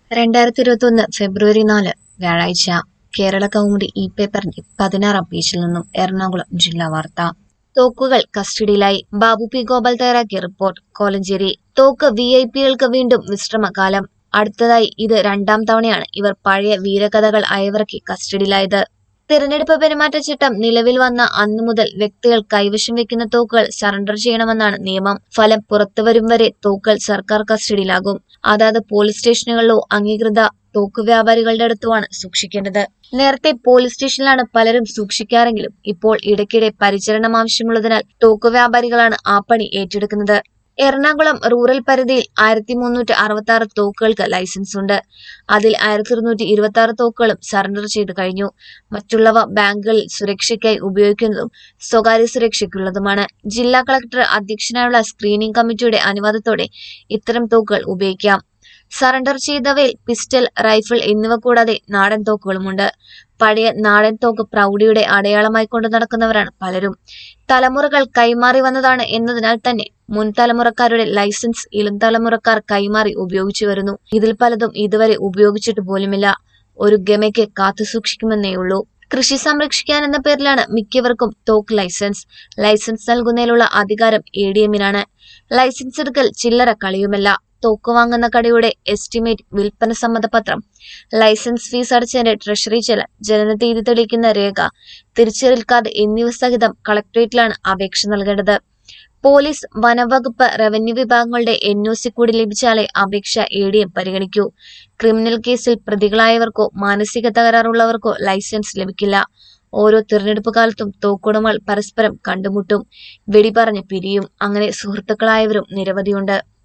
രണ്ടായിരത്തി ഇരുപത്തൊന്ന് ഫെബ്രുവരി നാല് വ്യാഴാഴ്ച കേരള കൗമുദി ഇ പേപ്പറിന്റെ പതിനാറാം പേജിൽ നിന്നും എറണാകുളം ജില്ലാ വാർത്ത തോക്കുകൾ കസ്റ്റഡിയിലായി ബാബു പി ഗോപാൽ തയ്യാറാക്കിയ റിപ്പോർട്ട് കോലഞ്ചേരി തോക്ക് വി ഐ പികൾക്ക് വീണ്ടും വിശ്രമകാലം അടുത്തതായി ഇത് രണ്ടാം തവണയാണ് ഇവർ പഴയ വീരകഥകൾ അയവിറക്കി കസ്റ്റഡിയിലായത് തിരഞ്ഞെടുപ്പ് പെരുമാറ്റച്ചട്ടം നിലവിൽ വന്ന അന്നു മുതൽ വ്യക്തികൾ കൈവശം വെക്കുന്ന തോക്കുകൾ സറണ്ടർ ചെയ്യണമെന്നാണ് നിയമം ഫലം പുറത്തുവരും വരെ തോക്കുകൾ സർക്കാർ കസ്റ്റഡിയിലാകും അതാത് പോലീസ് സ്റ്റേഷനുകളിലോ അംഗീകൃത തോക്ക് വ്യാപാരികളുടെ അടുത്തുമാണ് സൂക്ഷിക്കേണ്ടത് നേരത്തെ പോലീസ് സ്റ്റേഷനിലാണ് പലരും സൂക്ഷിക്കാറെങ്കിലും ഇപ്പോൾ ഇടയ്ക്കിടെ പരിചരണം ആവശ്യമുള്ളതിനാൽ തോക്ക് വ്യാപാരികളാണ് ആ പണി ഏറ്റെടുക്കുന്നത് എറണാകുളം റൂറൽ പരിധിയിൽ ആയിരത്തി മുന്നൂറ്റി അറുപത്തി ആറ് തോക്കുകൾക്ക് ലൈസൻസ് ഉണ്ട് അതിൽ ആയിരത്തി ഇരുന്നൂറ്റി ഇരുപത്തി ആറ് തോക്കുകളും സറണ്ടർ ചെയ്തു കഴിഞ്ഞു മറ്റുള്ളവ ബാങ്കുകളിൽ സുരക്ഷയ്ക്കായി ഉപയോഗിക്കുന്നതും സ്വകാര്യ സുരക്ഷയ്ക്കുള്ളതുമാണ് ജില്ലാ കളക്ടർ അധ്യക്ഷനായുള്ള സ്ക്രീനിംഗ് കമ്മിറ്റിയുടെ അനുവാദത്തോടെ ഇത്തരം തോക്കുകൾ ഉപയോഗിക്കാം സറണ്ടർ ചെയ്തവയിൽ പിസ്റ്റൽ റൈഫിൾ എന്നിവ കൂടാതെ നാടൻ തോക്കുകളുമുണ്ട് പഴയ നാടൻ തോക്ക് പ്രൗഢിയുടെ അടയാളമായി കൊണ്ടു നടക്കുന്നവരാണ് പലരും തലമുറകൾ കൈമാറി വന്നതാണ് എന്നതിനാൽ തന്നെ മുൻ തലമുറക്കാരുടെ ലൈസൻസ് ഇളം തലമുറക്കാർ കൈമാറി ഉപയോഗിച്ചു വരുന്നു ഇതിൽ പലതും ഇതുവരെ ഉപയോഗിച്ചിട്ട് പോലുമില്ല ഒരു ഗമയ്ക്ക് കാത്തു സൂക്ഷിക്കുമെന്നേ ഉള്ളൂ കൃഷി സംരക്ഷിക്കാൻ എന്ന പേരിലാണ് മിക്കവർക്കും തോക്ക് ലൈസൻസ് ലൈസൻസ് നൽകുന്നതിലുള്ള അധികാരം എ ഡി എമ്മിനാണ് ലൈസൻസ് എടുക്കൽ ചില്ലറ കളിയുമല്ല തോക്ക് വാങ്ങുന്ന കടയുടെ എസ്റ്റിമേറ്റ് വിൽപ്പന സമ്മതപത്രം ലൈസൻസ് ഫീസ് അടച്ചതിന്റെ ട്രഷറി ചെലവ് ജനനതീയതി തെളിയിക്കുന്ന രേഖ തിരിച്ചറിയൽ കാർഡ് എന്നിവ സഹിതം കളക്ടറേറ്റിലാണ് അപേക്ഷ നൽകേണ്ടത് പോലീസ് വനവകുപ്പ് റവന്യൂ വിഭാഗങ്ങളുടെ എൻ ഒ സി കൂടി ലഭിച്ചാലേ അപേക്ഷ എ ഡി എം പരിഗണിക്കൂ ക്രിമിനൽ കേസിൽ പ്രതികളായവർക്കോ മാനസിക തകരാറുള്ളവർക്കോ ലൈസൻസ് ലഭിക്കില്ല ഓരോ തിരഞ്ഞെടുപ്പ് കാലത്തും തോക്കുടമകൾ പരസ്പരം കണ്ടുമുട്ടും വെടിപറഞ്ഞ് പിരിയും അങ്ങനെ സുഹൃത്തുക്കളായവരും നിരവധിയുണ്ട്